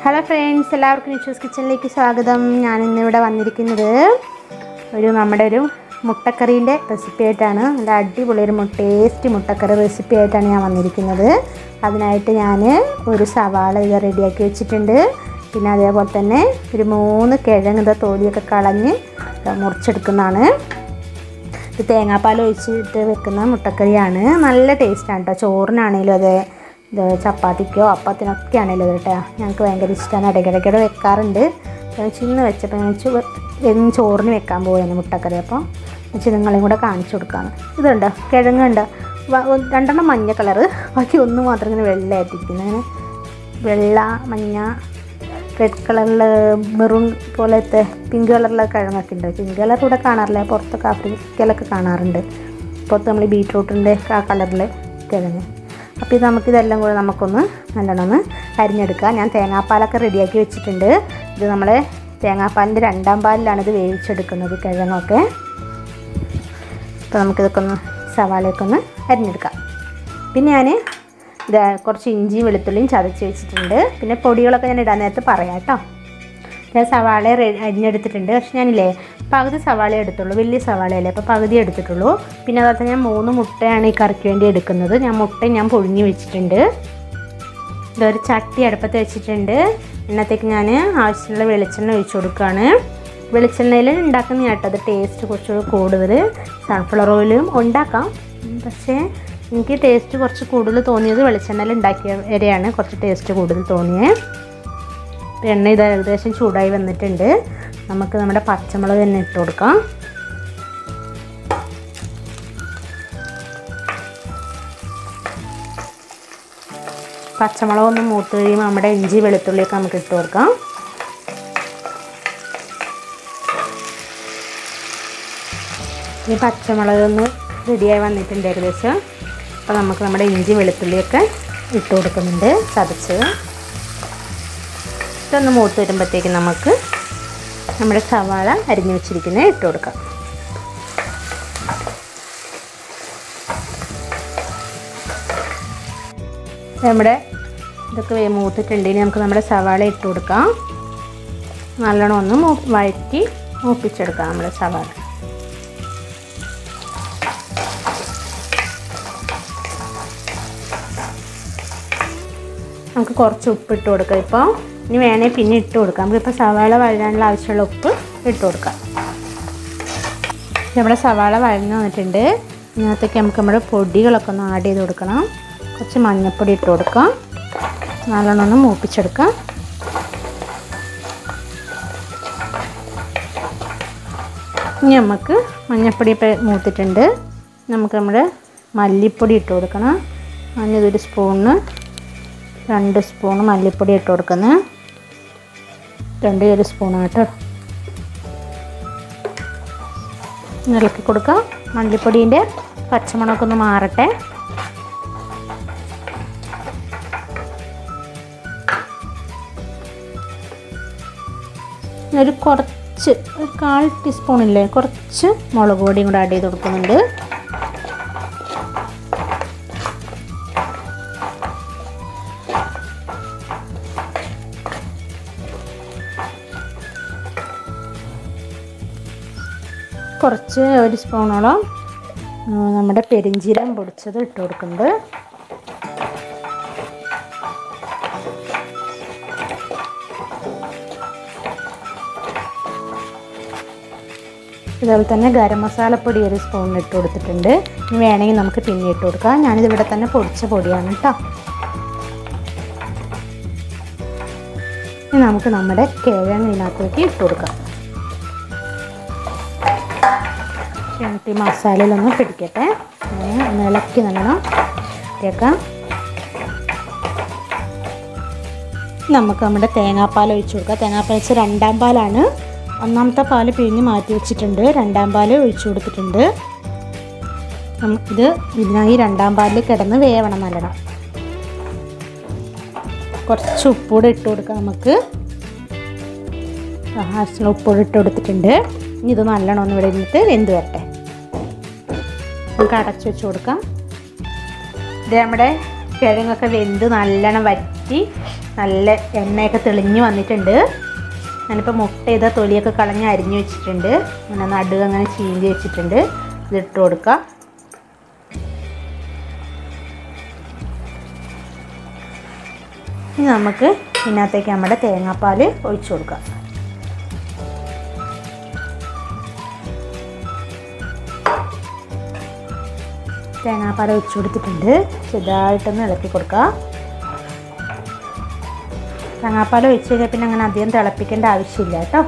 hello friends എല്ലാവർക്കും നിഷൂസ് കിച്ചണിലേക്ക് സ്വാഗതം ഞാൻ ഇന്നിവിടെ വന്നിരിക്കുന്നത് ഒരു നമ്മുടെ ഒരു മുട്ടക്കറീൻ്റെ റെസിപ്പി ആയിട്ടാണ് നല്ല അടിപൊളി ഒരു മു- ടേസ്റ്റ് മുട്ടക്കറി റെസിപ്പി ആയിട്ടാണ് ഞാൻ വന്നിരിക്കുന്നത് അതിനായിട്ട് ഞാൻ ഒരു സവാള ഇത് റെഡിയാക്കി വെച്ചിട്ടുണ്ട് പിന്നെ അതേപോലെ തന്നെ ഒരു മൂന്ന് കിഴങ്ങ് ഇത് തോലിയൊക്കെ കളഞ്ഞ് ഇത് മുറിച്ചെടുക്കുന്നതാണ് ഇത് തേങ്ങാപ്പാൽ ഒഴിച്ചിട്ട് വെക്കുന്ന മുട്ടക്കറിയാണ് നല്ല ടേസ്റ്റാണ് കേട്ടോ ചോറിനാണേലും അതെ ഇത് ചപ്പാത്തിക്കോ അപ്പത്തിനൊക്കെ ആണേലും അത് കേട്ടോ ഞങ്ങൾക്ക് ഭയങ്കര ഇഷ്ടമാണ് ഇടയ്ക്കിടയ്ക്കിടെ വെക്കാറുണ്ട് ഞാൻ ചിന്ന് വെച്ചപ്പോൾ ഞാൻ വെച്ച് വെ- എന്നും ചോറിന് വെക്കാൻ പോവുകയാണ് മുട്ടക്കറി അപ്പോൾ വെച്ച് നിങ്ങളെയും കൂടെ കാണിച്ചു കൊടുക്കാണ് ഇതുണ്ടോ കിഴങ്ങുണ്ട് വ- ഒ- രണ്ടെണ്ണം മഞ്ഞ കളറ് ബാക്കി ഒന്ന് മാത്രം ഇങ്ങനെ വെള്ളയായിട്ടിരിക്കുന്നത് അങ്ങനെ വെള്ള മഞ്ഞ റെഡ് കളറിൽ മെറൂൺ പോലത്തെ പിങ്ക് കളറിലെ കിഴങ്ങൊക്കെ ഉണ്ട് പിങ്ക് കളർ ഇവിടെ കാണാറില്ല പുറത്തൊക്കെ ആഫ്രിക്കയിലൊക്കെ കാണാറുണ്ട് പുറത്ത് നമ്മൾ ബീട്രൂട്ടിൻ്റെ ആ കളറിൽ കിഴങ്ങ് അപ്പോൾ ഇത് നമുക്കിതെല്ലാം കൂടെ നമുക്കൊന്ന് നല്ലോണം ഒന്ന് അരിഞ്ഞെടുക്കാം ഞാൻ തേങ്ങാപ്പാലൊക്കെ റെഡിയാക്കി വെച്ചിട്ടുണ്ട് ഇത് നമ്മൾ തേങ്ങാപ്പാലിൻ്റെ രണ്ടാം പാലിലാണ് ഇത് വേവിച്ചെടുക്കുന്നത് കിഴങ്ങൊക്കെ അപ്പോൾ നമുക്കിതൊക്കെ ഒന്ന് സവാളയൊക്കെ ഒന്ന് അരിഞ്ഞെടുക്കാം പിന്നെ ഞാൻ ഇത് കുറച്ച് ഇഞ്ചി വെളുത്തുള്ളിയും ചതച്ച് വെച്ചിട്ടുണ്ട് പിന്നെ പൊടികളൊക്കെ ഞാൻ ഇടാൻ നേരത്ത് പറയാം കേട്ടോ ഞാൻ സവാള റെ- അരിഞ്ഞെടുത്തിട്ടുണ്ട് പക്ഷെ ഞാനില്ലേ പകുതി സവാള എടുത്തുള്ളൂ വലിയ സവാളയല്ലേ അപ്പോൾ പകുതി എടുത്തിട്ടുള്ളൂ പിന്നെ അതുപോലെ ഞാൻ മൂന്ന് മുട്ടയാണ് ഈ കറിക്ക് വേണ്ടി എടുക്കുന്നത് ഞാൻ മുട്ട ഞാൻ പുഴുങ്ങി വെച്ചിട്ടുണ്ട് ഇതൊരു ചട്ടി അടുപ്പത്ത് വെച്ചിട്ടുണ്ട് എണ്ണത്തേക്ക് ഞാൻ ആവശ്യമുള്ള വെളിച്ചെണ്ണ ഒഴിച്ചു കൊടുക്കുകയാണ് വെളിച്ചെണ്ണയിൽ ഉണ്ടാക്കുന്ന കേട്ടോ അത് ടേസ്റ്റ് കുറച്ചുകൂടി കൂടുതൽ സൺഫ്ലവർ ഓയിലും ഉണ്ടാക്കാം ഉം, പക്ഷേ എനിക്ക് ടേസ്റ്റ് കുറച്ച് കൂടുതൽ തോന്നിയത് വെളിച്ചെണ്ണയിൽ ഉണ്ടാക്കിയ വരെയാണ് കുറച്ച് ടേസ്റ്റ് കൂടുതൽ തോന്നിയത് എണ്ണ ഇത് ഏകദേശം ചൂടായി വന്നിട്ടുണ്ട് നമുക്ക് നമ്മുടെ പച്ചമുളക് തന്നെ ഇട്ട് കൊടുക്കാം പച്ചമുളക് ഒന്ന് മൂത്ത് കഴിയുമ്പോൾ നമ്മുടെ ഇഞ്ചി വെളുത്തുള്ളിയൊക്കെ നമുക്ക് ഇട്ട് കൊടുക്കാം ഈ പച്ചമുളക് ഒന്ന് റെഡിയായി വന്നിട്ടുണ്ട് ഏകദേശം അപ്പോൾ നമുക്ക് നമ്മുടെ ഇഞ്ചി വെളുത്തുള്ളിയൊക്കെ ഇട്ട് കൊടുക്കുന്നുണ്ട് ചതച്ച് ഇതൊന്ന് മൂത്ത് വരുമ്പോഴത്തേക്ക് നമുക്ക് നമ്മുടെ സവാള അരിഞ്ഞു വെച്ചിരിക്കുന്നത് ഇട്ട് കൊടുക്കാം നമ്മുടെ ഇതൊക്കെ വേ- മൂത്തിട്ടുണ്ട് ഇനി നമുക്ക് നമ്മുടെ സവാള ഇട്ട് കൊടുക്കാം നല്ലോണം ഒന്ന് മൂ വഴറ്റി മൂപ്പിച്ചെടുക്കാം നമ്മുടെ സവാള നമുക്ക് കുറച്ച് ഉപ്പ് ഇട്ട് കൊടുക്കാം ഇപ്പോൾ ഇനി വേണേൽ പിന്നെ ഇട്ട് കൊടുക്കാം നമുക്കിപ്പോൾ സവാള വഴരാനുള്ള ആവശ്യമുള്ള ഉപ്പ് ഇട്ട് കൊടുക്കാം നമ്മുടെ സവാള വഴന്ന് വന്നിട്ടുണ്ട് ഇതിനകത്തേക്ക് നമുക്ക് നമ്മുടെ പൊടികളൊക്കെ ഒന്ന് ആഡ് ചെയ്ത് കൊടുക്കണം കുറച്ച് മഞ്ഞൾപ്പൊടി ഇട്ട് കൊടുക്കാം നല്ലോണം ഒന്ന് മൂപ്പിച്ചെടുക്കാം ഇനി നമുക്ക് മഞ്ഞൾപ്പൊടി ഇപ്പോൾ മൂത്തിട്ടുണ്ട് നമുക്ക് നമ്മുടെ മല്ലിപ്പൊടി ഇട്ട് കൊടുക്കണം മഞ്ഞതൊരു സ്പൂണ് രണ്ട് സ്പൂൺ മല്ലിപ്പൊടി ഇട്ട് കൊടുക്കുന്നത് രണ്ട് ഒരു സ്പൂണാട്ടോ ഇളക്കി കൊടുക്കാം മല്ലിപ്പൊടീൻ്റെ പച്ചമുളകൊക്കെ ഒന്ന് മാറട്ടെ ഒരു കുറച്ച് ഒരു കാൽ ടീസ്പൂണില്ലേ കുറച്ച് മുളക് പൊടിയും കൂടെ ആഡ് ചെയ്ത് കൊടുക്കുന്നുണ്ട് കുറച്ച് ഒരു സ്പൂണോളം ആ, നമ്മുടെ പെരിഞ്ചീരം പൊടിച്ചത് ഇട്ട് കൊടുക്കുന്നുണ്ട് അതുപോലെ തന്നെ ഗരം മസാലപ്പൊടി ഒരു സ്പൂണിന് ഇട്ട് കൊടുത്തിട്ടുണ്ട് ഇനി വേണമെങ്കിൽ നമുക്ക് പിന്നെ ഇട്ട് കൊടുക്കാം ഞാനിത് ഇവിടെ തന്നെ പൊടിച്ച പൊടിയാണ് കേട്ടോ ഇനി നമുക്ക് നമ്മുടെ കിഴങ്ങ് ഇതിനകത്തേക്ക് ഇട്ട് കൊടുക്കാം എന്നിട്ട് ഈ മസാലയിലൊന്ന് പിടിക്കട്ടെ അങ്ങനെ ഒന്ന് ഇളക്കി നല്ലോണം ഇട്ടേക്കാം നമുക്ക് നമ്മുടെ തേങ്ങാപ്പാൽ ഒഴിച്ചു കൊടുക്കാം തേങ്ങാപ്പാൽ വെച്ച് രണ്ടാം പാലാണ് ഒന്നാമത്തെ പാല് പിഴിഞ്ഞ് മാറ്റി വെച്ചിട്ടുണ്ട് രണ്ടാം പാല് ഒഴിച്ചു കൊടുത്തിട്ടുണ്ട് നമ്മ- ഇത് ഇതിനായി രണ്ടാം പാലിൽ കിടന്ന് വേവണം നല്ലോണം കുറച്ച് ഉപ്പൂടെ ഇട്ട് കൊടുക്കാം നമുക്ക് ആവശ്യമുള്ള ഉപ്പൂടെ ഇട്ട് കൊടുത്തിട്ടുണ്ട് ഇനി ഇത് നല്ലോണം ഒന്ന് ഇവിടെ ഇരുന്നിട്ട് വെന്ത് വരട്ടെ നമുക്ക് അടച്ചു വെച്ച് കൊടുക്കാം ഇത് നമ്മുടെ കിഴങ്ങൊക്കെ വെന്ത് നല്ലോണം വറ്റി നല്ല എണ്ണയൊക്കെ തെളിഞ്ഞ് വന്നിട്ടുണ്ട് ഞാനിപ്പോൾ മുട്ട ചെയ്ത തൊലിയൊക്കെ കളഞ്ഞ് അരിഞ്ഞ് വെച്ചിട്ടുണ്ട് അങ്ങനെ നടുക അങ്ങനെ ചീന്തി വെച്ചിട്ടുണ്ട് ഇതിട്ട് കൊടുക്കുക ഇനി നമുക്ക് ഇതിനകത്തേക്ക് നമ്മുടെ തേങ്ങാപ്പാൽ ഒഴിച്ചു കൊടുക്കാം തേങ്ങാപ്പാൽ ഒഴിച്ചു കൊടുത്തിട്ടുണ്ട് ചെറുതായിട്ടൊന്ന് ഇളക്കി കൊടുക്കുക തേങ്ങാപ്പാൽ ഒഴിച്ച് കഴിഞ്ഞാൽ പിന്നെ അങ്ങനെ അധികം തിളപ്പിക്കേണ്ട ആവശ്യമില്ല കേട്ടോ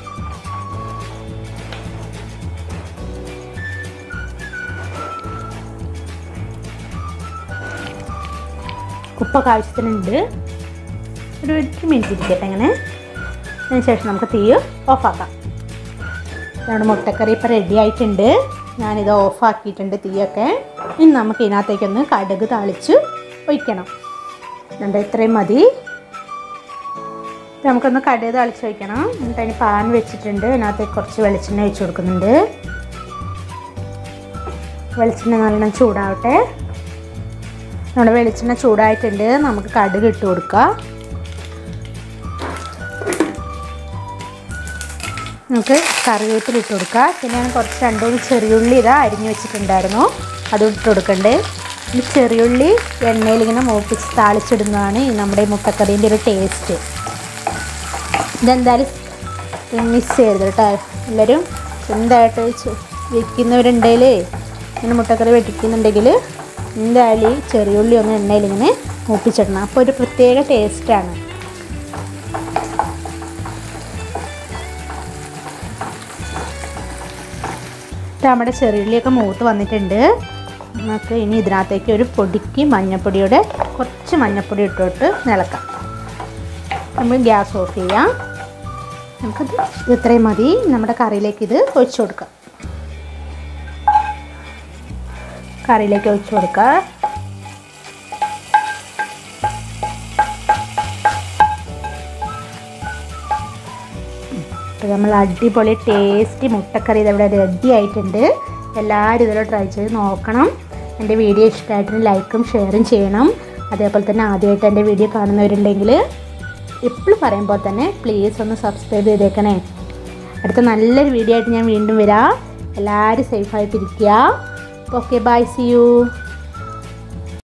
ഉപ്പൊക്കെ ആവശ്യത്തിനുണ്ട് ഒരു എട്ട് മിനിറ്റ് ഇരിക്കട്ടെ അങ്ങനെ അതിന് ശേഷം നമുക്ക് തീ ഓഫാക്കാം നമ്മുടെ മുട്ടക്കറി ഇപ്പോൾ റെഡി ആയിട്ടുണ്ട് ഞാനിത് ഓഫാക്കിയിട്ടുണ്ട് തീയൊക്കെ ഇനി നമുക്ക് ഇതിനകത്തേക്കൊന്ന് കടുക് താളിച്ച് ഒഴിക്കണം രണ്ട് ഇത്രയും മതി നമുക്കൊന്ന് കടുക് തളിച്ച് വയ്ക്കണം എന്നിട്ട് അതിന് പാൻ വെച്ചിട്ടുണ്ട് അതിനകത്തേക്ക് കുറച്ച് വെളിച്ചെണ്ണ ഒഴിച്ച് കൊടുക്കുന്നുണ്ട് വെളിച്ചെണ്ണ നല്ലോണം ചൂടാവട്ടെ നമ്മുടെ വെളിച്ചെണ്ണ ചൂടായിട്ടുണ്ട് നമുക്ക് കടുക് ഇട്ട് കൊടുക്കാം നമുക്ക് കറിവേപ്പില ഇട്ട് കൊടുക്കാം പിന്നെ ഞാൻ കുറച്ച് രണ്ട് മൂന്ന് ചെറിയുള്ളി ഇതാ അരിഞ്ഞ് വെച്ചിട്ടുണ്ടായിരുന്നു അത് ഇട്ട് കൊടുക്കണ്ടേ ഈ ചെറിയുള്ളി എണ്ണയിൽ ഇങ്ങനെ മൂപ്പിച്ച് താളിച്ചിടുന്നതാണ് ഈ നമ്മുടെ ഈ മുട്ടക്കറീൻ്റെ ഒരു ടേസ്റ്റ് ഇതെന്തായാലും മിസ് ചെയ്യരുത് കേട്ടോ എല്ലാവരും എന്തായിട്ട് വെക്കുന്നവരുണ്ടെങ്കിൽ ഇങ്ങനെ മുട്ടക്കറി വെട്ടിക്കുന്നുണ്ടെങ്കിൽ എന്തായാലും ഈ ചെറിയുള്ളി ഒന്ന് എണ്ണയിൽ ഇങ്ങനെ മൂപ്പിച്ചിടണം അപ്പോൾ ഒരു പ്രത്യേക ടേസ്റ്റാണ് നമ്മുടെ ചെറിയുള്ളിയൊക്കെ മൂത്ത് വന്നിട്ടുണ്ട് നമുക്ക് ഇനി ഇതിനകത്തേക്ക് ഒരു പൊടിക്ക് മഞ്ഞപ്പൊടിയുടെ കുറച്ച് മഞ്ഞപ്പൊടി ഇട്ടിട്ട് നിളക്കാം നമ്മൾ ഗ്യാസ് ഓഫ് ചെയ്യാം നമുക്കത് ഇത്രയും മതി നമ്മുടെ കറിയിലേക്ക് ഇത് ഒഴിച്ചു കൊടുക്കാം കറിയിലേക്ക് ഒഴിച്ചു കൊടുക്കുക അപ്പോൾ നമ്മൾ അടിപൊളി ടേസ്റ്റി മുട്ടക്കറി ഇതിവിടെ റെഡി ആയിട്ടുണ്ട് എല്ലാവരും ഇതിൽ ട്രൈ ചെയ്ത് നോക്കണം എൻ്റെ വീഡിയോ ഇഷ്ടമായിട്ട് ലൈക്കും ഷെയറും ചെയ്യണം അതേപോലെ തന്നെ ആദ്യമായിട്ട് എൻ്റെ വീഡിയോ കാണുന്നവരുണ്ടെങ്കിൽ എപ്പോഴും പറയുമ്പോൾ തന്നെ പ്ലീസ് ഒന്ന് സബ്സ്ക്രൈബ് ചെയ്തേക്കണേ അടുത്ത നല്ലൊരു വീഡിയോ ആയിട്ട് ഞാൻ വീണ്ടും വരാം എല്ലാവരും സേഫായിട്ടിരിക്കുക ഓക്കെ ബൈ സി യു